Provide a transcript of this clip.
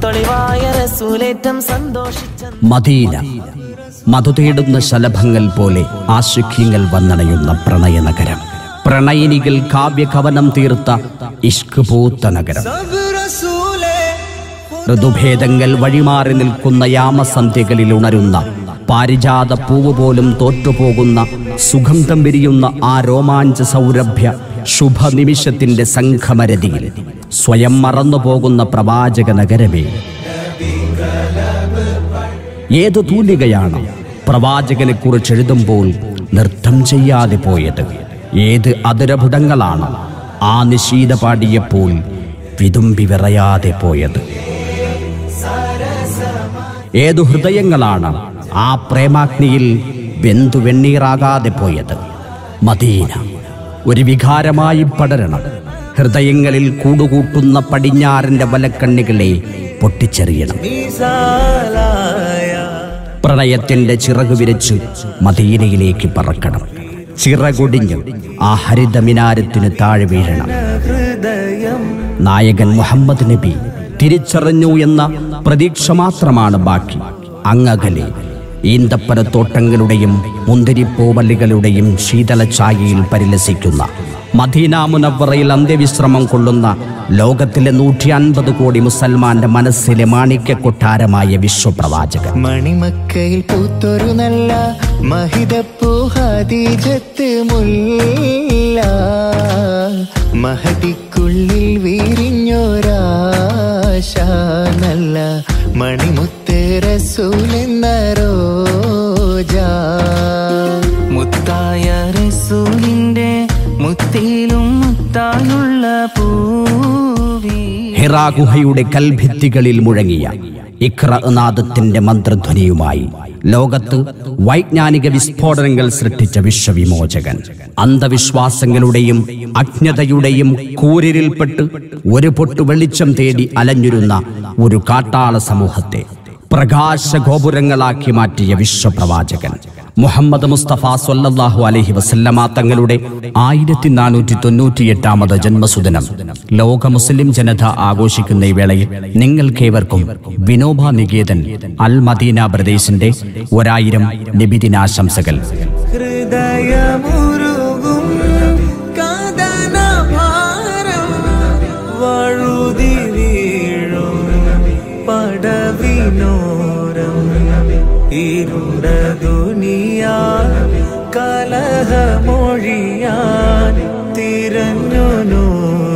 ഒളിവായ റസൂലേറ്റം സന്തോഷിച്ച Medina മധു തേടുന്ന ശലഭങ്ങൾ പോലെ ആശുഖ്യങ്ങൾ വന്നണയുന്ന പ്രണയനഗരം പ്രണയിനികൾ കാവ്യകവനം തീർത്ത ഇഷ്ക് പൂത്ത നഗരം ഋതുഭേദങ്ങൾ വഴിമാറി നിൽക്കുന്ന യാമസന്ധ്യകളിൽ ഉണരുന്ന പാരിജാത പൂവ് പോലും തോറ്റുപോകുന്ന സുഗന്ധം വിരിയുന്ന ആ രോമാഞ്ച സൗരഭ്യ ശുഭനിമിഷത്തിന്റെ സംഘമരതിയിൽ സ്വയം മറന്നുപോകുന്ന പ്രവാചക നഗരമേ ഏതു തൂലികയാണ് പ്രവാചകനെ കുറിച്ച് എഴുതുമ്പോൾ നൃത്തം ചെയ്യാതെ പോയത് ഏത് അതിരപുടങ്ങളാണ് ആ നിശീത പാടിയപ്പോൾ വിതുമ്പി വിറയാതെ പോയത് ഏതു ഹൃദയങ്ങളാണ് ആ പ്രേമാഗ്നിയിൽ വെന്തു വെണ്ണീറാകാതെ പോയത് മദീന ഒരു വികാരമായി പടരണം ഹൃദയങ്ങളിൽ കൂടുകൂട്ടുന്ന പടിഞ്ഞാറിന്റെ വലക്കണ്ണികളെ പൊട്ടിച്ചെറിയണം പ്രണയത്തിന്റെ ചിറകു വിരിച്ച് മദീനയിലേക്ക് പറക്കണം ചിറകൊടിഞ്ഞ് ആ ഹരിതമിനാരത്തിന് താഴെ വീഴണം നായകൻ മുഹമ്മദ് നബി തിരിച്ചറിഞ്ഞു എന്ന പ്രതീക്ഷ മാത്രമാണ് ബാക്കി അങ്ങകലെ ഈന്തപ്പനത്തോട്ടങ്ങളുടെയും മുന്തിരിപ്പൂവല്ലികളുടെയും ശീതള ഛായയിൽ പരിലസിക്കുന്ന മദീന മുനവറയിൽ അന്ത്യവിശ്രമം കൊള്ളുന്ന ലോകത്തിലെ നൂറ്റി അൻപത് കോടി മുസൽമാന്റെ മനസ്സിലെ മാണിക്യ കൊട്ടാരമായ വിശ്വപ്രവാചകൻ മണിമക്കയിൽ പൂത്തൊരു നല്ല മഹിതപ്പൂ ഹദീജത്ത് മുല്ല മഹതിക്കുള്ളിൽ വീരിഞ്ഞൊരാശ നല്ല മണിമുത്ത് റസൂലെന്ന റോജാ മുത്തായ റസൂലിന്റെ മുത്തിലും മുത്തായുള്ള പൂവി ഹിറാ ഗുഹയുടെ കൽഭിത്തികളിൽ മുഴങ്ങിയ ഇഖ്രനാദത്തിന്റെ മന്ത്രധ്വനിയുമായി ലോകത്ത് വൈജ്ഞാനിക വിസ്ഫോടനങ്ങൾ സൃഷ്ടിച്ച വിശ്വവിമോചകൻ അന്ധവിശ്വാസങ്ങളുടെയും അജ്ഞതയുടെയും കൂരിരിൽപ്പെട്ട് ഒരു പൊട്ടു വെളിച്ചം തേടി അലഞ്ഞിരുന്ന ഒരു കാട്ടാള സമൂഹത്തെ പ്രകാശ ഗോപുരങ്ങളാക്കി മാറ്റിയ വിശ്വപ്രവാചകൻ മുഹമ്മദ് മുസ്തഫ സൊല്ലാഹു അലഹി വസല്ലമ തങ്ങളുടെ ആയിരത്തി നാനൂറ്റി തൊണ്ണൂറ്റിയെട്ടാമത് ജന്മസുദിനം ലോക മുസ്ലിം ജനത ആഘോഷിക്കുന്ന ഈ വേളയിൽ നിങ്ങൾക്കേവർക്കും വിനോബ നികേതൻ അൽ മദീന പ്രദേശിന്റെ ഒരായിരം നിബിദിനാശംസകൾ ഹൃദയമുരുകും കഥനഭാരം വഴുതി വീഴും പടവിനോരം ഇരുണ്ട ദുനിയാ കലഹമൊഴിയാൻ തിരഞ്ഞു നൂറ്